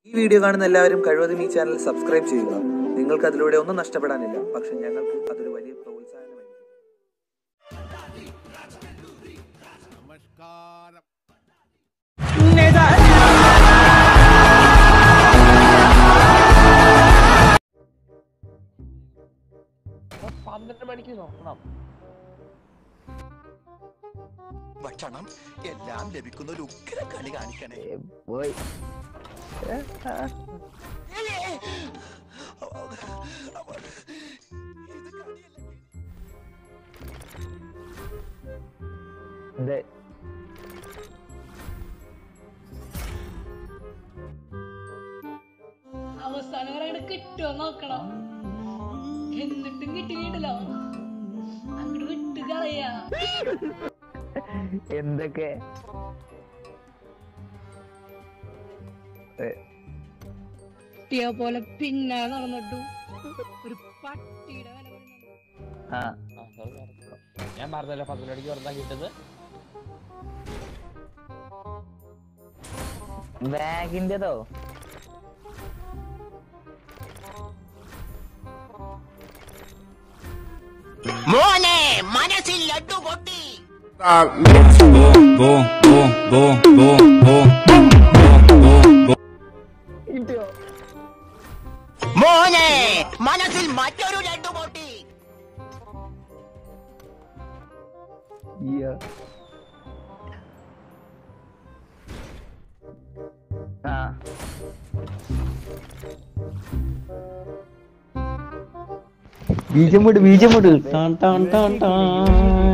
ഈ വീഡിയോ കാണുന്ന എല്ലാവരും കഴിവതും ഈ ചാനൽ സബ്സ്ക്രൈബ് ചെയ്യുക നിങ്ങൾക്ക് അതിലൂടെ ഒന്നും നഷ്ടപ്പെടാനില്ല പക്ഷെ ഞങ്ങൾക്ക് അതൊരു വലിയ പ്രോത്സാഹനമായിരിക്കും പന്ത്രണ്ട് മണിക്ക് നോക്കണം ഭക്ഷണം എല്ലാം ലഭിക്കുന്ന ഒരു ഉഗ്ര കളി കാണിക്കണേ പോയി അതെ അവസാനം വരെ കിട്ടുമോ നോക്കണം എന്നിട്ടും കിട്ടിയിട്ടല്ലോ അങ്ങോട്ട് വിട്ട് കളയാ എന്തൊക്കെ ഏ, കുട്ടിയെ പോലെ പിന്നെ നടന്നിട്ടു ഒരു പട്ടിയുടെ വില പറയുന്നത് ആ ആ, sorry, sorry. ഞാൻ പറഞ്ഞല്ലോ പന്ത്രണ്ട് മണിക്ക് വെറുതെ കിട്ടുന്നത് ബാഗിന്റെതോ മോനെ മനസ്സിൽ ലഡു പൊട്ടി കിട്ടിയോ മോനെ മനസ്സിൽ മറ്റൊരു ലഡു പൊട്ടി ഇയ്യോ. ആ ബീജം വിട് ബീജം വിട് ടാൻ ടാൻ ടാൻ ടാൻ